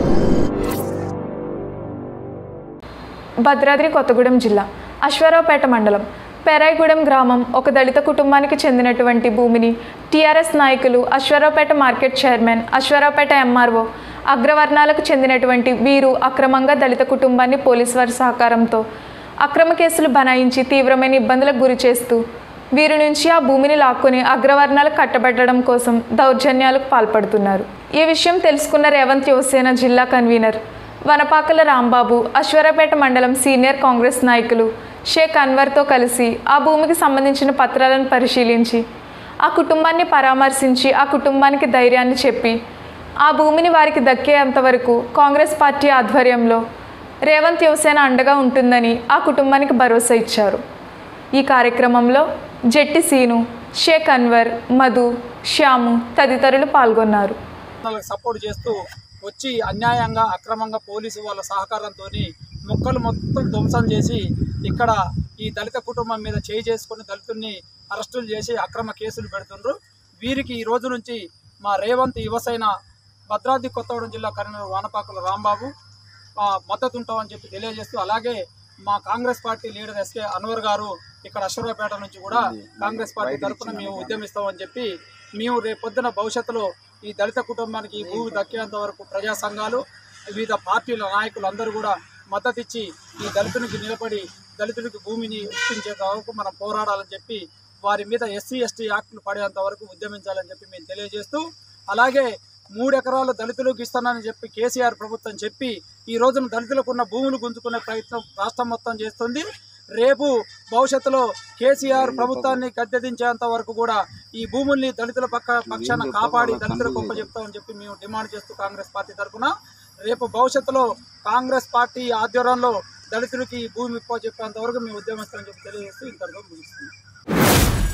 భద్రాద్రి కొత్తగూడెం జిల్లా అశ్వారావుపేట మండలం పెరాయిగూడెం గ్రామం ఒక దళిత కుటుంబానికి చెందినటువంటి భూమిని టీఆర్ఎస్ నాయకులు Aswaraopeta market chairman Aswaraopeta MRO అగ్రవర్ణాలకు చెందినటువంటి వీరు అక్రమంగా దళిత కుటుంబాన్ని పోలీసు వారి సహకారంతో అక్రమ కేసులు బనాయించి తీవ్రమైన ఇబ్బందులకు గురి చేస్తూ వీరి నుంచి ఆ భూమిని లాక్కొని అగ్రవర్ణాలకు కట్టబెట్టడం కోసం దౌర్జన్యాలకు పాల్పడుతున్నారు ఈ విషయం తెలుసుకున్న రేవంత్ యువసేన జిల్లా కన్వీనర్ వనపాకల రాంబాబు అశ్వరపేట మండలం సీనియర్ కాంగ్రెస్ నాయకులు షేక్ అన్వర్తో కలిసి ఆ భూమికి సంబంధించిన పత్రాలను పరిశీలించి ఆ కుటుంబాన్ని పరామర్శించి ఆ కుటుంబానికి ధైర్యాన్ని చెప్పి ఆ భూమిని వారికి దక్కేంత వరకు కాంగ్రెస్ పార్టీ ఆధ్వర్యంలో రేవంత్ యువసేన అండగా ఉంటుందని ఆ కుటుంబానికి భరోసా ఇచ్చారు ఈ కార్యక్రమంలో జెట్టి సీను షేక్ అన్వర్ మధు శ్యాము తదితరులు పాల్గొన్నారు వాళ్ళకి సపోర్ట్ చేస్తూ వచ్చి అన్యాయంగా అక్రమంగా పోలీసు వాళ్ళ సహకారంతో మొక్కలు మొత్తం ధ్వంసం చేసి ఇక్కడ ఈ దళిత కుటుంబం మీద చేయి చేసుకుని దళితుల్ని అరెస్టులు చేసి అక్రమ కేసులు పెడుతుండ్రు వీరికి ఈ రోజు నుంచి మా రేవంత్ యువసేన భద్రాద్రి కొత్తగూడెం జిల్లా కరీంనగర్ వానపాకుల రాంబాబు ఆ, మద్దతు ఉంటామని చెప్పి తెలియజేస్తూ అలాగే మా Congress party leader SK Anwar garu ఇక్కడ అశ్వరాపేట నుంచి కూడా కాంగ్రెస్ పార్టీ తరఫున మేము ఉద్యమిస్తామని చెప్పి మేము రేపు పొద్దున భవిష్యత్తులో ఈ దళిత కుటుంబానికి ఈ భూమి దక్కేంత వరకు ప్రజా సంఘాలు వివిధ పార్టీల నాయకులు అందరూ కూడా మద్దతు ఇచ్చి ఈ దళితునికి నిలబడి దళితుడికి భూమిని ఇప్పించేంత వరకు మనం పోరాడాలని చెప్పి వారి మీద ఎస్సీ ఎస్టీ యాక్టులు పడేంత వరకు ఉద్యమించాలని చెప్పి మేము తెలియజేస్తూ అలాగే మూడు ఎకరాలు దళితులకు ఇస్తానని చెప్పి కేసీఆర్ ప్రభుత్వం చెప్పి ఈ రోజున దళితులకు ఉన్న భూములు గుంజుకునే ప్రయత్నం రాష్ట్రం మొత్తం చేస్తుంది రేపు భవిష్యత్తులో కేసీఆర్ ప్రభుత్వాన్ని గద్దెదించేంత వరకు కూడా ఈ భూముల్ని దళితుల పక్క పక్షాన కాపాడి దళితులకు గొప్ప చెప్తామని చెప్పి మేము డిమాండ్ చేస్తూ కాంగ్రెస్ పార్టీ తరఫున రేపు భవిష్యత్తులో కాంగ్రెస్ పార్టీ ఆధ్వర్యంలో దళితులకి ఈ భూమి ఇప్పో చెప్పేంత వరకు మేము ఉద్యమిస్తామని చెప్పి తెలియజేస్తూ ఇంతటితో ముగిస్తున్నాం